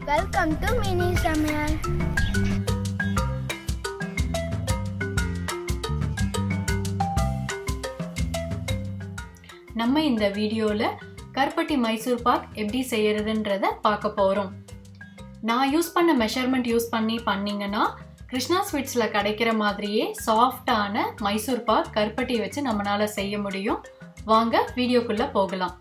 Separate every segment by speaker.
Speaker 1: welcome to mini சமையல்
Speaker 2: நம்ம இந்த வீடியோவில் கருப்பட்டி மைசூர் பாக் எப்படி செய்யறதுன்றத பார்க்க போகிறோம் நான் யூஸ் பண்ண மெஷர்மெண்ட் யூஸ் பண்ணி பண்ணீங்கன்னா கிருஷ்ணா ஸ்வீட்ஸில் கிடைக்கிற மாதிரியே சாஃப்டான மைசூர் பாக் கருப்பட்டி வச்சு நம்மளால செய்ய முடியும் வாங்க வீடியோக்குள்ளே போகலாம்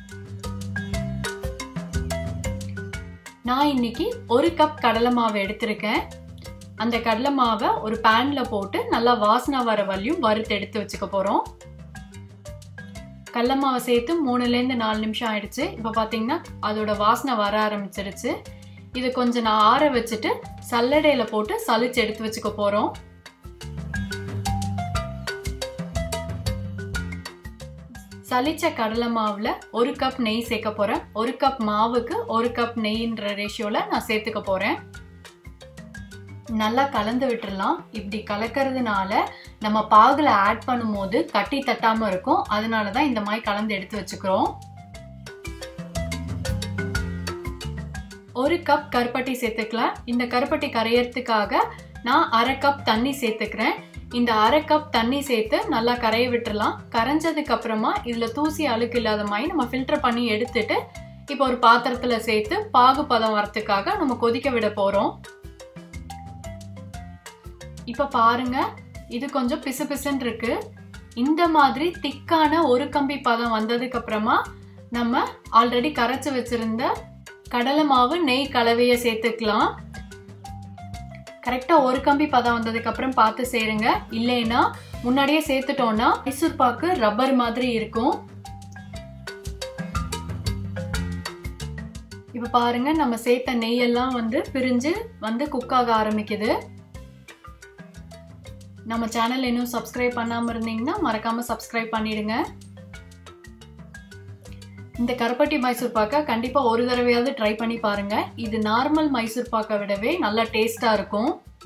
Speaker 2: நான் இன்னைக்கு ஒரு கப் கடலை மாவு எடுத்திருக்கேன் அந்த கடலை மாவை ஒரு பேனில் போட்டு நல்லா வாசனை வர வரையும் வறுத்து எடுத்து வச்சுக்க போகிறோம் கடல மாவை சேர்த்து மூணுலேருந்து நாலு நிமிஷம் ஆயிடுச்சு இப்போ பார்த்தீங்கன்னா அதோட வாசனை வர ஆரம்பிச்சிருச்சு இது கொஞ்சம் நான் ஆற வச்சுட்டு சல்லடையில் போட்டு சலிச்சு எடுத்து வச்சுக்க போகிறோம் சலிச்ச கடலை மாவில் ஒரு கப் நெய் சேர்க்க போகிறேன் ஒரு கப் மாவுக்கு ஒரு கப் நெய்ன்ற ரேஷியோவில் நான் சேர்த்துக்க போகிறேன் நல்லா கலந்து விட்டுறலாம் இப்படி கலக்கிறதுனால நம்ம பாகில் ஆட் பண்ணும்போது கட்டி தட்டாமல் இருக்கும் அதனால தான் இந்த மாதிரி கலந்து எடுத்து வச்சுக்கிறோம் ஒரு கப் கருப்பட்டி சேர்த்துக்கலாம் இந்த கருப்பட்டி கரையறதுக்காக நான் அரை கப் தண்ணி சேர்த்துக்கிறேன் இந்த அரை கப் தண்ணி சேர்த்து நல்லா கரைய விட்டுறலாம் கரைஞ்சதுக்கு அப்புறமா இதில் தூசி அழுக்கு இல்லாத மாதிரி நம்ம ஃபில்டர் பண்ணி எடுத்துட்டு இப்போ ஒரு பாத்திரத்தில் சேர்த்து பாகு பதம் வரத்துக்காக நம்ம கொதிக்க விட போகிறோம் இப்போ பாருங்க இது கொஞ்சம் பிசு பிசுன்னு இருக்கு இந்த மாதிரி திக்கான ஒரு கம்பி பதம் வந்ததுக்கு அப்புறமா நம்ம ஆல்ரெடி கரைச்சி வச்சிருந்த கடலை மாவு நெய் கலவையை சேர்த்துக்கலாம் கரெக்டாக ஒரு கம்பி பதம் வந்ததுக்கு அப்புறம் பார்த்து சேருங்க இல்லைன்னா முன்னாடியே சேர்த்துட்டோம்னா மைசூர் பாக்கு ரப்பர் மாதிரி இருக்கும் இப்போ பாருங்க நம்ம சேர்த்த நெய்யெல்லாம் வந்து பிரிஞ்சு வந்து குக் ஆக ஆரம்பிக்குது நம்ம சேனல் இன்னும் சப்ஸ்கிரைப் பண்ணாமல் இருந்தீங்கன்னா மறக்காமல் சப்ஸ்கிரைப் பண்ணிடுங்க இந்த கருப்பட்டி மைசூர் பாக்கை கண்டிப்பாக ஒரு தடவையாவது ட்ரை பண்ணி பாருங்க இது நார்மல் மைசூர் பாக்கை விடவே நல்லா டேஸ்டாக இருக்கும்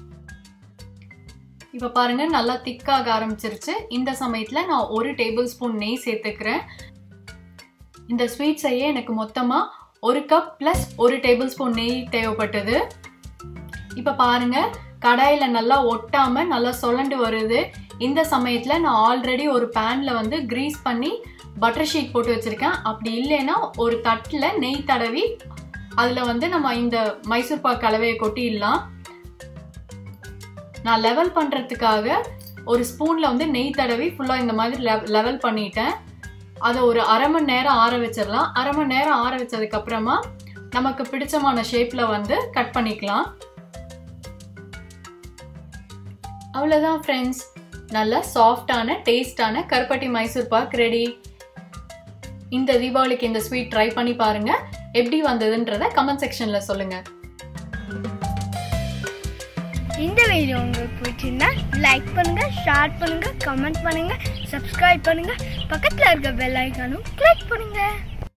Speaker 2: இப்போ பாருங்க நல்லா திக்காக ஆரம்பிச்சிருச்சு இந்த சமயத்தில் நான் ஒரு டேபிள் ஸ்பூன் நெய் சேர்த்துக்கிறேன் இந்த ஸ்வீட் செய்ய எனக்கு மொத்தமாக ஒரு கப் ப்ளஸ் ஒரு டேபிள் ஸ்பூன் நெய் தேவைப்பட்டது இப்போ பாருங்க கடாயில் நல்லா ஒட்டாம நல்லா சொலண்டு வருது இந்த சமயத்தில் நான் ஆல்ரெடி ஒரு பேனில் வந்து க்ரீஸ் பண்ணி பட்டர் ஷீட் போட்டு வச்சுருக்கேன் அப்படி இல்லைன்னா ஒரு தட்டில் நெய் தடவி அதில் வந்து நம்ம இந்த மைசூர் பாக் கலவையை கொட்டிடலாம் நான் லெவல் பண்ணுறதுக்காக ஒரு ஸ்பூனில் வந்து நெய் தடவி ஃபுல்லாக இந்த மாதிரி லெவல் பண்ணிட்டேன் அதை ஒரு அரை மணி நேரம் ஆற வச்சிடலாம் அரை மணி நேரம் ஆற வச்சதுக்கப்புறமா நமக்கு பிடிச்சமான ஷேப்பில் வந்து கட் பண்ணிக்கலாம் அவ்வளோதான் ஃப்ரெண்ட்ஸ் நல்ல சாஃப்டான டேஸ்டான கருப்பட்டி மைசூர் பாக் ரெடி இந்த தீபாவளிக்கு இந்த ஸ்வீட் ட்ரை பண்ணி பாருங்க எப்படி வந்ததுன்றத கமெண்ட் செக்ஷன்ல சொல்லுங்க
Speaker 1: இந்த வீடியோ உங்களுக்கு பிடிச்சிருந்தா லைக் பண்ணுங்க ஷேர் பண்ணுங்க கமெண்ட் பண்ணுங்க சப்ஸ்கிரைப் பண்ணுங்க பக்கத்தில் இருக்க பெல் ஐக்கானும் கிளிக் பண்ணுங்க